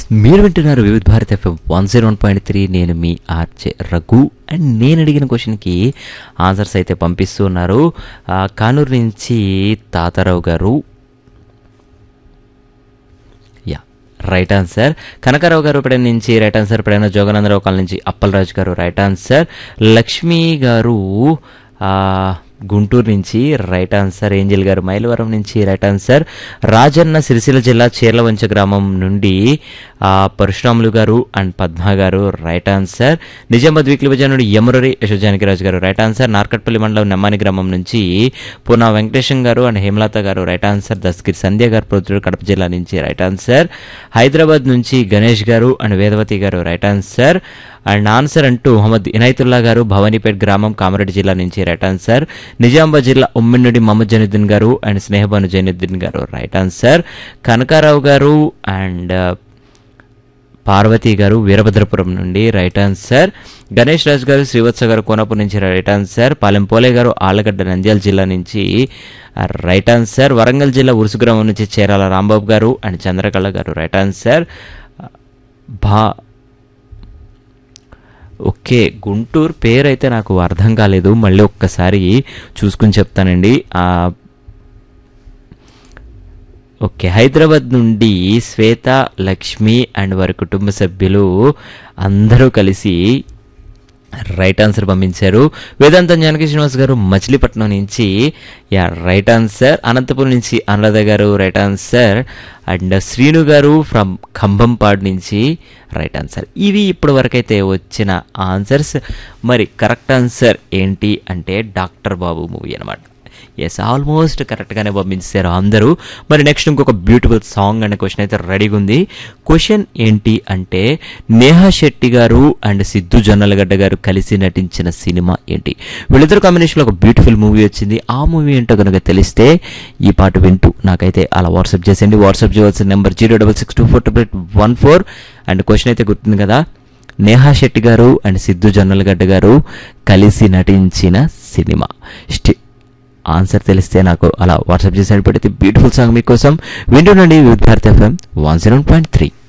yes మీరు వింటున్నారు Vividh Bharat FM one zero one point three నేను మీ ఆర్జే రఘు అండ్ నేను అడిగిన క్వశ్చన్కి ఆన్సర్స్ అయితే పంపిస్తూ ఉన్నారు ఆ, కానూరు నుంచి తాతారావు గారు యా రైట్ ఆన్సర్ కనకారావు గారు ఇప్పుడే నుంచి రైట్ ఆన్సర్ ఇప్పుడైనా జోగనందరావు కాలనీ నుంచి అప్పలరాజు గారు రైట్ ఆన్సర్ లక్ష్మి గారు ఆ, గుంటూరు నుంచి రైట్ ఆన్సర్ ఏంజిల్ గారు మైలవరం నుంచి రైట్ ఆన్సర్ రాజన్న సిరిసిల్ల జిల్లా చీర్లవంచ గ్రామం నుండి ఆ, పరశురాములు గారు అండ్ పద్మ గారు right answer Nizamabad weekly Vijaya నుండి యమురరి యశోజానకిరాజు గారు రైట్ ఆన్సర్ నార్కట్పల్లి మండలం నెమ్మాని గ్రామం నుంచి పూనా వెంకటేశం గారు అండ్ హేమలత గారు రైట్ ఆన్సర్ దస్గిరి సంధ్య గారు ప్రొద్దుడు కడప జిల్లా నుంచి రైట్ ఆన్సర్ హైదరాబాద్ నుంచి గణేష్ గారు అండ్ వేదవతి గారు రైట్ ఆన్సర్ అండ్ ఆన్సర్ అంటూ మొహమ్మద్ ఇనాయతుల్లా గారు భవానీపేట్ గ్రామం కామారెడ్డి జిల్లా నుంచి రైట్ ఆన్సర్ నిజామాబాద్ జిల్లా ఉమ్మినుడి మహమ్మద్ జైనుద్దీన్ గారు అండ్ స్నేహబాను జైనుద్దీన్ గారు రైట్ ఆన్సర్ కనకారావు గారు అండ్ పార్వతి గారు వీరభద్రపురం నుండి రైట్ ఆన్సర్ గణేష్ రాజ్ గారు శ్రీవత్స గారు కోనపూర్ నుంచి రైట్ ఆన్సర్ పాలెం పోలే గారు ఆళ్లగడ్డ నంద్యాల జిల్లా నుంచి రైట్ ఆన్సర్ వరంగల్ జిల్లా ఉరుసుగ్రామం నుంచి చేరాల రాంబాబు గారు అండ్ చంద్రకళ గారు రైట్ ఆన్సర్ భా ఓకే గుంటూరు పేరు అయితే నాకు అర్థం కాలేదు మళ్ళీ ఒక్కసారి చూసుకుని చెప్తానండి ఆ, ఓకే హైదరాబాద్ నుండి శ్వేత లక్ష్మి అండ్ వారి కుటుంబ సభ్యులు అందరూ కలిసి రైట్ ఆన్సర్ పంపించారు వేదాంతం జానకి శ్రీనివాస్ గారు మచిలీపట్నం నుంచి యా రైట్ ఆన్సర్ అనంతపురం నుంచి అనురాధ గారు రైట్ ఆన్సర్ అండ్ శ్రీను గారు ఫ్రమ్ ఖంభంపాడు నుంచి రైట్ ఆన్సర్ ఇవి ఇప్పటి వరకైతే వచ్చిన ఆన్సర్స్ మరి కరెక్ట్ ఆన్సర్ ఏంటి అంటే డాక్టర్ బాబు మూవీ అనమాట ఎస్ ఆల్మోస్ట్ కరెక్ట్గానే పంపించారు అందరూ మరి నెక్స్ట్ ఇంకొక బ్యూటిఫుల్ సాంగ్ అనే క్వశ్చన్ అయితే రెడీగా ఉంది క్వశ్చన్ ఏంటి అంటే నేహా శెట్టి గారు అండ్ సిద్ధు జొన్నలగడ్డ గారు కలిసి నటించిన సినిమా ఏంటి వీళ్ళిద్దరు కాంబినేషన్లో ఒక బ్యూటిఫుల్ మూవీ వచ్చింది ఆ మూవీ ఏంటో కనుక తెలిస్తే ఈ పాట వింటూ నాకైతే అలా వాట్సాప్ చేసేయండి వాట్సాప్ చేయవలసిన number zero double six two four double one four and question అయితే గుర్తుంది కదా నేహా శెట్టి గారు అండ్ సిద్ధు జొన్నలగడ్డ గారు కలిసి నటించిన సినిమా స్టి ఆన్సర్ తెలిస్తే నాకు అలా వాట్సాప్ చేసి పెడితే బ్యూటిఫుల్ సాంగ్ మీకోసం వింటుండండి with Bharat FM one zero point three